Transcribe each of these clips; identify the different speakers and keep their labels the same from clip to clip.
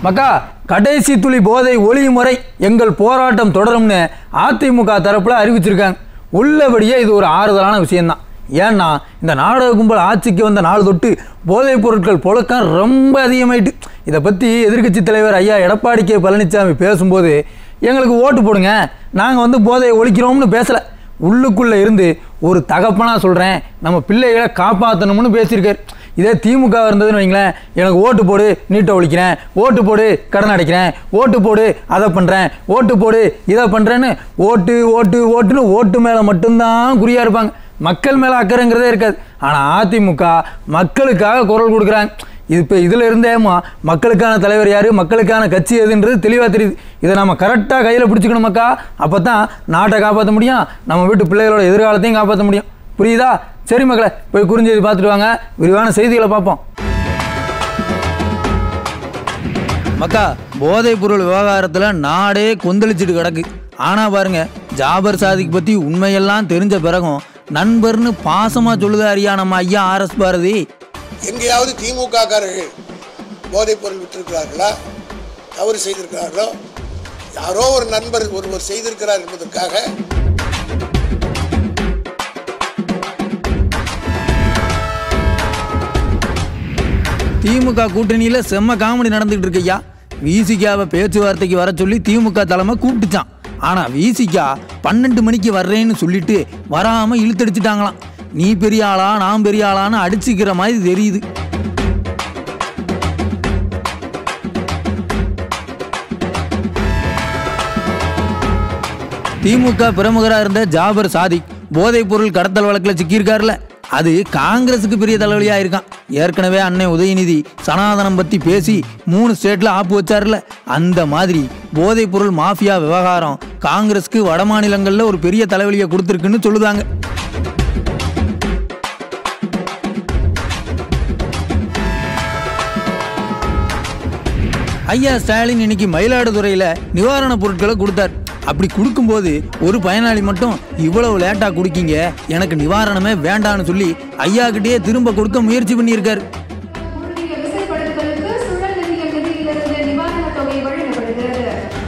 Speaker 1: மக்கா கடைசி துளி போதை ஒளியும் வரை எங்கள் போராட்டம் தொடரும்னு அதிமுக தரப்புல அறிவிச்சிருக்காங்க உள்ளபடியே இது ஒரு ஆறுதலான விஷயம்தான் ஏன்னா இந்த நாடக கும்பல் ஆட்சிக்கு வந்த நாள் தொட்டு போதைப் பொருட்கள் புழக்கம் ரொம்ப அதிகமாயிட்டு இதை பற்றி எதிர்க்கட்சி தலைவர் ஐயா எடப்பாடி கே பழனிசாமி பேசும்போது எங்களுக்கு ஓட்டு போடுங்க நாங்கள் வந்து போதையை ஒழிக்கிறோம்னு பேசலை உள்ளுக்குள்ளே இருந்து ஒரு தகப்பனாக சொல்கிறேன் நம்ம பிள்ளைகளை காப்பாற்றணும்னு பேசியிருக்காரு இதே திமுக இருந்ததுன்னு வைங்களேன் எனக்கு ஓட்டு போடு நீட்டை ஒழிக்கிறேன் ஓட்டு போடு கடன் அடைக்கிறேன் ஓட்டு போடு அதை பண்ணுறேன் ஓட்டு போடு இதை பண்ணுறேன்னு ஓட்டு ஓட்டு ஓட்டுன்னு ஓட்டு மேலே மட்டும்தான் குறியாக இருப்பாங்க மக்கள் மேலே அக்கறைங்கிறதே இருக்காது ஆனால் அதிமுக மக்களுக்காக குரல் கொடுக்குறாங்க இது இப்போ இதில் இருந்தே ம- மக்களுக்கான தலைவர் யார் மக்களுக்கான கட்சி எதுன்றது தெளிவாக தெரியுது இதை நம்ம கரெக்டாக கையில் பிடிச்சிக்கணும் மக்கா அப்போ தான் நாட்டை காப்பாற்ற முடியும் நம்ம வீட்டு பிள்ளைகளோட எதிர்காலத்தையும் காப்பாற்ற முடியும் புரியுதா சரி மக்களே போய் குறிஞ்செய்தி பார்த்துட்டு வாங்க விரிவான செய்திகளை பார்ப்போம் மக்கா போதைப் பொருள் விவகாரத்தில் நாடே கொந்தளிச்சிட்டு கிடக்கு ஆனால் பாருங்க ஜாபர் சாதிக் பற்றி உண்மையெல்லாம் தெரிஞ்ச பிறகும் நண்பர்னு பாசமாக சொல்லுதாரியா நம்ம ஐயா ஆர்எஸ் பாரதி
Speaker 2: எங்கேயாவது திமுக காரர்கள் போதைப் பொருள் விட்டிருக்கிறார்களா தவறு செய்திருக்கிறார்களோ யாரோ ஒரு நண்பர் ஒருவர் செய்திருக்கிறார் என்பதற்காக
Speaker 1: திமுக கூட்டணியில் செம்ம காமெடி நடந்துகிட்டு இருக்கு ஐயா விசிகாவை பேச்சுவார்த்தைக்கு வர சொல்லி திமுக தலைமை கூப்பிட்டுச்சான் ஆனால் விசிகா பன்னெண்டு மணிக்கு வர்றேன்னு சொல்லிட்டு வராமல் இழுத்தடிச்சிட்டாங்களாம் நீ பெரிய ஆளா நான் பெரிய ஆளான்னு அடிச்சுக்கிற மாதிரி தெரியுது திமுக பிரமுகராக இருந்த ஜாபர் சாதிக் போதைப் பொருள் கடத்தல் வழக்கில் சிக்கியிருக்காருல அது காங்கிரஸுக்கு பெரிய தலைவலியா இருக்கான் ஏற்கனவே அன்னை உதயநிதி சனாதனம் பத்தி பேசி மூணு ஸ்டேட்ல ஆப்பு வச்சார்ல அந்த மாதிரி போதைப் பொருள் மாஃபியா விவகாரம் காங்கிரஸுக்கு வட மாநிலங்கள்ல ஒரு பெரிய தலைவலியை கொடுத்துருக்குன்னு சொல்லுதாங்க ஐயா ஸ்டாலின் இன்னைக்கு மயிலாடுதுறையில் நிவாரணப் பொருட்களை கொடுத்தார் அப்படி கொடுக்கும்போது ஒரு பயனாளி மட்டும் இவ்வளவு லேட்டா கொடுக்கீங்க எனக்கு நிவாரணமே வேண்டான்னு சொல்லி ஐயா கிட்டேயே திரும்ப கொடுக்க முயற்சி பண்ணியிருக்காரு
Speaker 3: பூர்வீக விசைப்படுத்தலுக்கு சுழல் நிதிய நிதியிலிருந்து நிவாரணத் தொகை வழங்கப்படுகிறது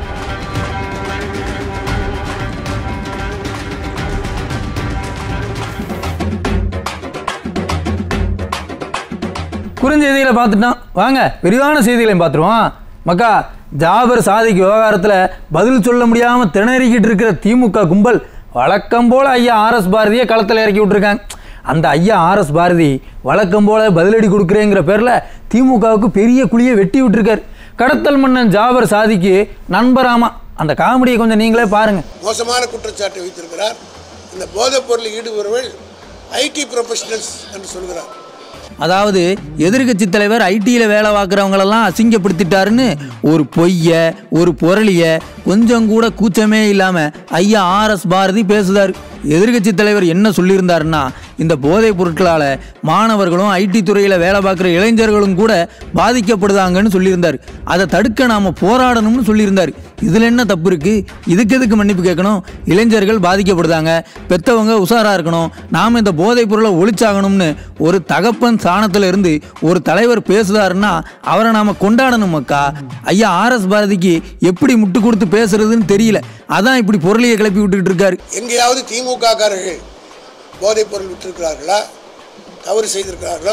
Speaker 1: குறுஞ்செய்திகளை பார்த்துட்டோம் வாங்க விரிவான செய்திகளையும் பார்த்துருவோம் மக்கா ஜாபர் சாதிக் விவகாரத்தில் பதில் சொல்ல முடியாமல் திணறிக்கிட்டு இருக்கிற திமுக கும்பல் வழக்கம் போல் ஐயா ஆர்எஸ் பாரதியை களத்தில் இறக்கி விட்டுருக்காங்க அந்த ஐயா ஆர்எஸ் பாரதி வழக்கம் போல் பதிலடி கொடுக்குறேங்கிற பேரில் திமுகவுக்கு பெரிய குழியை வெட்டி விட்டுருக்காரு கடத்தல் மன்னன் ஜாபர் சாதிக்கு நண்பராமா அந்த காமெடியை கொஞ்சம் நீங்களே பாருங்கள்
Speaker 2: மோசமான குற்றச்சாட்டை வைத்திருக்கிறார் இந்த போதைப் பொருளில் ஈடுபடுவர்கள் ஐடி ப்ரொஃபஷனல்ஸ் என்று சொல்கிறார்
Speaker 1: அதாவது எதிர்க்கட்சி தலைவர் ஐடியில் வேலை பார்க்குறவங்களெல்லாம் அசிங்கப்படுத்திட்டாருன்னு ஒரு பொய்ய ஒரு பொருளிய கொஞ்சம் கூட கூச்சமே இல்லாமல் ஐயா ஆர்எஸ் பாரதி பேசுதார் எதிர்க்கட்சி தலைவர் என்ன சொல்லியிருந்தாருன்னா இந்த போதைப் பொருட்களால் மாணவர்களும் ஐடி துறையில் வேலை பார்க்குற இளைஞர்களும் கூட பாதிக்கப்படுதாங்கன்னு சொல்லியிருந்தார் அதை தடுக்க நாம் போராடணும்னு சொல்லியிருந்தார் இதில் என்ன தப்பு இருக்குது இதுக்கு எதுக்கு மன்னிப்பு கேட்கணும் இளைஞர்கள் பாதிக்கப்படுதாங்க பெத்தவங்க உஷாரா இருக்கணும் நாம் இந்த போதைப் பொருளை ஒழிச்சாகணும்னு ஒரு தகப்பன் சாணத்துல இருந்து ஒரு தலைவர் பேசுதாருன்னா அவரை நாம கொண்டாடணும் மக்கா ஐயா ஆர்எஸ் பாரதிக்கு எப்படி முட்டு கொடுத்து பேசுறதுன்னு தெரியல அதான் இப்படி பொருளையை கிளப்பி விட்டுக்கிட்டு இருக்காரு
Speaker 2: எங்கேயாவது திமுக காரர்கள் போதைப் பொருள் விட்டிருக்கிறார்களா தவறு செய்திருக்கிறார்களோ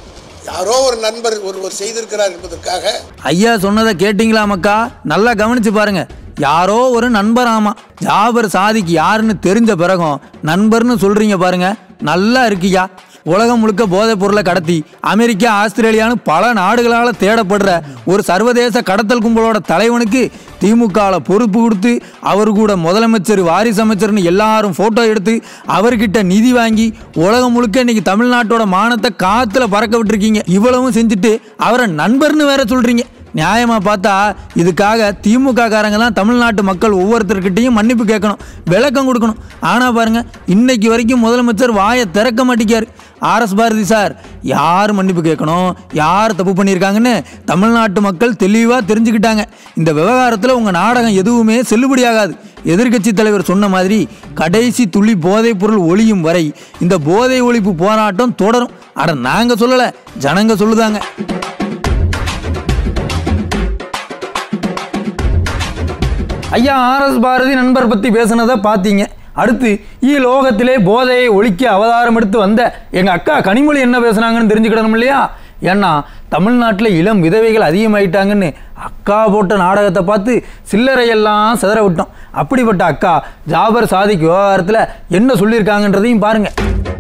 Speaker 2: யாரோ ஒரு நண்பர் ஒருவர் செய்திருக்கிறார் என்பதற்காக
Speaker 1: ஐயா சொன்னதை கேட்டிங்களா மக்கா நல்லா கவனிச்சு பாருங்க யாரோ ஒரு நண்பர் ஆமா ஜாபர் சாதிக்கு யாருன்னு தெரிஞ்ச பிறகும் நண்பர்னு சொல்றீங்க பாருங்க நல்லா இருக்குயா உலகம் முழுக்க போதைப் பொருளை கடத்தி அமெரிக்கா ஆஸ்திரேலியான்னு பல நாடுகளால் தேடப்படுற ஒரு சர்வதேச கடத்தல் கும்பலோட தலைவனுக்கு திமுகவில் பொறுப்பு கொடுத்து அவர் கூட முதலமைச்சர் வாரிசு அமைச்சர்னு எல்லாரும் ஃபோட்டோ எடுத்து அவர்கிட்ட நிதி வாங்கி உலகம் முழுக்க இன்னைக்கு தமிழ்நாட்டோட மானத்தை காத்துல பறக்க விட்டுருக்கீங்க இவ்வளவும் செஞ்சுட்டு அவரை நண்பர்னு வேற சொல்றீங்க நியாயமா பார்த்தா இதுக்காக திமுக காரங்க தான் தமிழ்நாட்டு மக்கள் ஒவ்வொருத்தர்கிட்டையும் மன்னிப்பு கேட்கணும் விளக்கம் கொடுக்கணும் ஆனா பாருங்க இன்னைக்கு வரைக்கும் முதலமைச்சர் வாயை திறக்க மாட்டேங்காரு ஆர்எஸ் பாரதி சார் யார் மன்னிப்பு கேட்கணும் யார் தப்பு பண்ணியிருக்காங்கன்னு தமிழ்நாட்டு மக்கள் தெளிவாக தெரிஞ்சுக்கிட்டாங்க இந்த விவகாரத்தில் உங்கள் நாடகம் எதுவுமே செல்லுபடியாகாது எதிர்க்கட்சி தலைவர் சொன்ன மாதிரி கடைசி துளி போதைப் பொருள் ஒழியும் வரை இந்த போதை ஒழிப்பு போராட்டம் தொடரும் அட நாங்கள் சொல்லலை ஜனங்க சொல்லுதாங்க ஐயா ஆர்எஸ் பாரதி நண்பர் பற்றி பேசுனதை பார்த்தீங்க அடுத்து ஈ லோகத்திலே போதையை ஒழிக்க அவதாரம் எடுத்து வந்த எங்கள் அக்கா கனிமொழி என்ன பேசுனாங்கன்னு தெரிஞ்சுக்கிடணும் இல்லையா ஏன்னா தமிழ்நாட்டில் இளம் விதவைகள் அதிகமாயிட்டாங்கன்னு அக்கா போட்ட நாடகத்தை பார்த்து சில்லறையெல்லாம் சிதற விட்டோம் அப்படிப்பட்ட அக்கா ஜாபர் சாதிக் விவகாரத்தில் என்ன சொல்லியிருக்காங்கன்றதையும் பாருங்கள்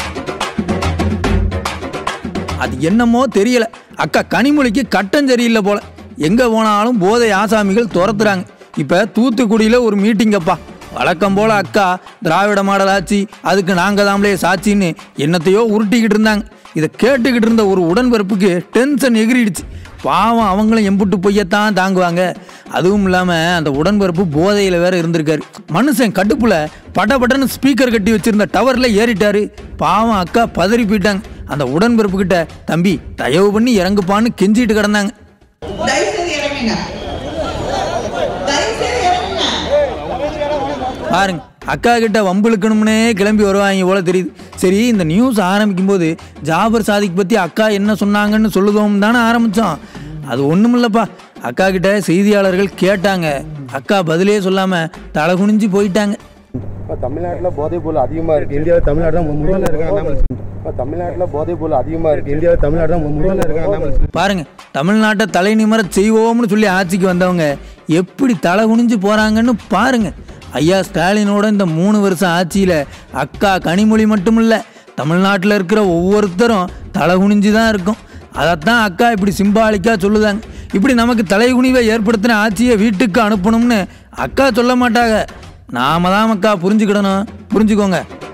Speaker 1: அது என்னமோ தெரியல அக்கா கனிமொழிக்கு கட்டம் சரியில்லை போல எங்கே போனாலும் போதை ஆசாமிகள் துரத்துறாங்க இப்போ தூத்துக்குடியில் ஒரு மீட்டிங்கப்பா வழக்கம் போல் அக்கா திராவிட மாடல் ஆட்சி அதுக்கு நாங்கள் தாமலே சாட்சின்னு என்னத்தையோ உருட்டிக்கிட்டு இருந்தாங்க இதை கேட்டுக்கிட்டு இருந்த ஒரு உடன்பிறப்புக்கு டென்ஷன் எகிரிடுச்சு பாவம் அவங்களும் எம்புட்டு பொய்யத்தான் தாங்குவாங்க அதுவும் இல்லாமல் அந்த உடன்பிறப்பு போதையில் வேற இருந்திருக்காரு மனுஷன் கடுப்புல படபடன்னு ஸ்பீக்கர் கட்டி வச்சிருந்த டவரில் ஏறிட்டாரு பாவம் அக்கா பதறி போயிட்டாங்க அந்த உடன்பிறப்பு கிட்ட தம்பி தயவு பண்ணி இறங்குப்பான்னு கெஞ்சிட்டு கிடந்தாங்க
Speaker 4: தயவுசெய்து இறங்குங்க தயவுசெய்து இறங்குங்க
Speaker 1: பாருங்க அக்கா கிட்ட வம்பிழுக்கணும்னே கிளம்பி வருவாங்க போல தெரியுது சரி இந்த நியூஸ் ஆரம்பிக்கும் போது ஜாபர் சாதிக் பற்றி அக்கா என்ன சொன்னாங்கன்னு சொல்லுதோம் தானே ஆரம்பித்தோம் அது ஒன்றும் இல்லைப்பா அக்கா கிட்ட செய்தியாளர்கள் கேட்டாங்க அக்கா பதிலே சொல்லாமல் தலை குனிஞ்சு போயிட்டாங்க
Speaker 5: இப்போ தமிழ்நாட்டில் போதைப் பொருள் அதிகமாக இருக்குது இந்தியாவில் தமிழ்நாடு தான் முதல்ல இருக்காங்க இப்போ தமிழ்நாட்டில் போதைப் பொருள் அதிகமாக இருக்குது இந்தியாவில் தமிழ்நாடு தான் முதல்ல இருக்காங்க
Speaker 1: பாருங்க தமிழ்நாட்டை தலை நிமிர செய்வோம்னு சொல்லி ஆட்சிக்கு வந்தவங்க எப்படி தலை குனிஞ்சு போறாங்கன்னு பாருங்க ஐயா ஸ்டாலினோட இந்த மூணு வருஷம் ஆட்சியில் அக்கா கனிமொழி மட்டும் இல்லை தமிழ்நாட்டில் இருக்கிற ஒவ்வொருத்தரும் தலை குனிஞ்சு தான் இருக்கும் அதைத்தான் அக்கா இப்படி சிம்பாலிக்காக சொல்லுதாங்க இப்படி நமக்கு தலைகுனிவை ஏற்படுத்தின ஆட்சியை வீட்டுக்கு அனுப்பணும்னு அக்கா சொல்ல மாட்டாங்க நாம தான் அக்கா புரிஞ்சுக்கிடணும் புரிஞ்சுக்கோங்க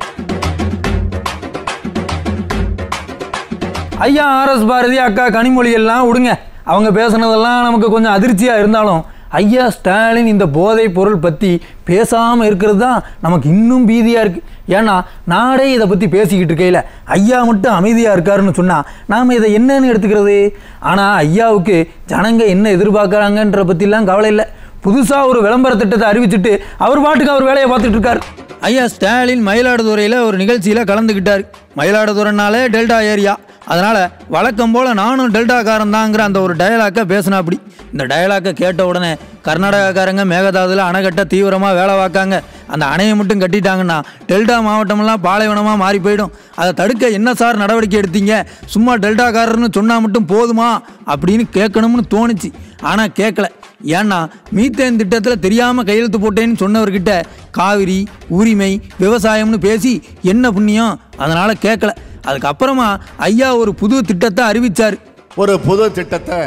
Speaker 1: ஐயா ஆர்எஸ் பாரதி அக்கா கனிமொழி எல்லாம் விடுங்க அவங்க பேசுனதெல்லாம் நமக்கு கொஞ்சம் அதிர்ச்சியாக இருந்தாலும் ஐயா ஸ்டாலின் இந்த போதைப் பொருள் பற்றி பேசாமல் இருக்கிறது தான் நமக்கு இன்னும் பீதியாக இருக்குது ஏன்னா நாடே இதை பற்றி பேசிக்கிட்டு இருக்கையில் ஐயா மட்டும் அமைதியாக இருக்காருன்னு சொன்னால் நாம் இதை என்னன்னு எடுத்துக்கிறது ஆனால் ஐயாவுக்கு ஜனங்க என்ன எதிர்பார்க்குறாங்கன்ற பற்றிலாம் கவலை இல்லை புதுசாக ஒரு விளம்பர திட்டத்தை அறிவிச்சிட்டு அவர் பாட்டுக்கு அவர் வேலையை பார்த்துட்டு இருக்கார் ஐயா ஸ்டாலின் மயிலாடுதுறையில் ஒரு நிகழ்ச்சியில் கலந்துக்கிட்டார் மயிலாடுதுறைனாலே டெல்டா ஏரியா அதனால் வழக்கம் போல் நானும் டெல்டாக்காரன் தாங்கிற அந்த ஒரு டயலாக்கை பேசினா அப்படி இந்த டயலாக்கை கேட்ட உடனே கர்நாடகாக்காரங்க மேகதாதுல அணை கட்ட தீவிரமாக வேலை பார்க்காங்க அந்த அணையை மட்டும் கட்டிட்டாங்கன்னா டெல்டா மாவட்டமெல்லாம் பாலைவனமாக மாறி போயிடும் அதை தடுக்க என்ன சார் நடவடிக்கை எடுத்தீங்க சும்மா டெல்டாக்காரர்னு சொன்னால் மட்டும் போதுமா அப்படின்னு கேட்கணும்னு தோணுச்சு ஆனால் கேட்கல ஏன்னா மீத்தேன் திட்டத்தில் தெரியாமல் கையெழுத்து போட்டேன்னு சொன்னவர்கிட்ட காவிரி உரிமை விவசாயம்னு பேசி என்ன புண்ணியம் அதனால் கேட்கல அதுக்கப்புறமா ஐயா ஒரு புது திட்டத்தை அறிவிச்சார்
Speaker 6: ஒரு புது திட்டத்தை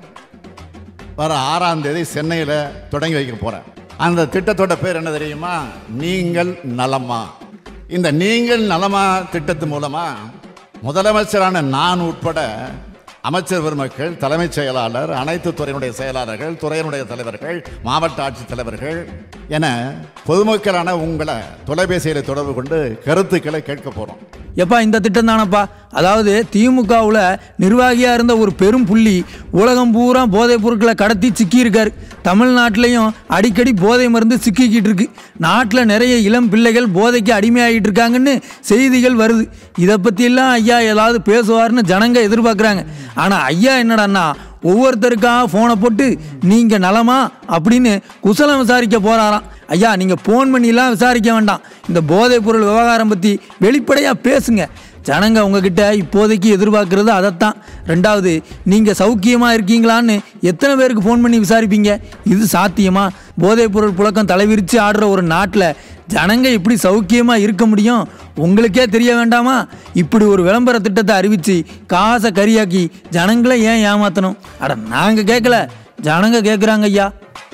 Speaker 6: வர ஆறாம் தேதி சென்னையில் தொடங்கி வைக்க போகிறேன் அந்த திட்டத்தோட பேர் என்ன தெரியுமா நீங்கள் நலமா இந்த நீங்கள் நலமா திட்டத்து மூலமா முதலமைச்சரான நான் உட்பட அமைச்சர் பெருமக்கள் தலைமைச் செயலாளர் அனைத்து துறையினுடைய செயலாளர்கள் துறையினுடைய தலைவர்கள் மாவட்ட ஆட்சித் தலைவர்கள் என பொதுமக்களான உங்களை தொலைபேசியில் தொடர்பு கொண்டு கருத்துக்களை கேட்க போகிறோம்
Speaker 1: எப்பா இந்த திட்டம் தானப்பா அதாவது திமுகவில் நிர்வாகியாக இருந்த ஒரு பெரும் புள்ளி உலகம் பூரா போதைப் பொருட்களை கடத்தி சிக்கியிருக்காரு தமிழ்நாட்டிலையும் அடிக்கடி போதை மருந்து சிக்கிக்கிட்டு இருக்கு நாட்டில் நிறைய இளம் பிள்ளைகள் போதைக்கு அடிமையாகிட்டு இருக்காங்கன்னு செய்திகள் வருது இதை பற்றியெல்லாம் ஐயா ஏதாவது பேசுவார்னு ஜனங்க எதிர்பார்க்குறாங்க ஆனால் ஐயா என்னடான்னா ஒவ்வொருத்தருக்காக ஃபோனை போட்டு நீங்கள் நலமா அப்படின்னு குசலம் விசாரிக்க போகிறாராம் ஐயா நீங்கள் ஃபோன் பண்ணிலாம் விசாரிக்க வேண்டாம் இந்த போதைப் பொருள் விவகாரம் பற்றி வெளிப்படையாக பேசுங்க ஜனங்க உங்ககிட்ட இப்போதைக்கு எதிர்பார்க்கறது அதைத்தான் ரெண்டாவது நீங்கள் சௌக்கியமாக இருக்கீங்களான்னு எத்தனை பேருக்கு ஃபோன் பண்ணி விசாரிப்பீங்க இது சாத்தியமா போதைப் பொருள் புழக்கம் தலைவிரித்து ஆடுற ஒரு நாட்டில் ஜனங்க இப்படி சௌக்கியமாக இருக்க முடியும் உங்களுக்கே தெரிய வேண்டாமா இப்படி ஒரு விளம்பர திட்டத்தை அறிவித்து காசை கரியாக்கி ஜனங்களை ஏன் ஏமாற்றணும் அட நாங்கள் கேட்கல ஜனங்க கேட்குறாங்க ஐயா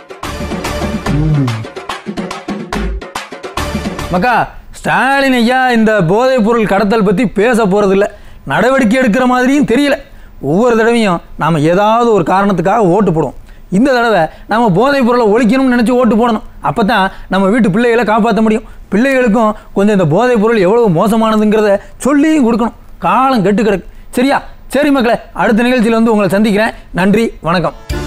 Speaker 1: மக்கா ஸ்டாலின் ஐயா இந்த போதைப் பொருள் கடத்தல் பற்றி பேச போகிறதில்ல நடவடிக்கை எடுக்கிற மாதிரியும் தெரியல ஒவ்வொரு தடவையும் நாம் ஏதாவது ஒரு காரணத்துக்காக ஓட்டு போடுவோம் இந்த தடவை நம்ம போதைப் பொருளை ஒழிக்கணும்னு நினச்சி ஓட்டு போடணும் அப்போ தான் நம்ம வீட்டு பிள்ளைகளை காப்பாற்ற முடியும் பிள்ளைகளுக்கும் கொஞ்சம் இந்த போதைப் பொருள் எவ்வளவு மோசமானதுங்கிறத சொல்லியும் கொடுக்கணும் காலம் கெட்டு கிடக்கு சரியா சரி மக்களே அடுத்த நிகழ்ச்சியில் வந்து உங்களை சந்திக்கிறேன் நன்றி வணக்கம்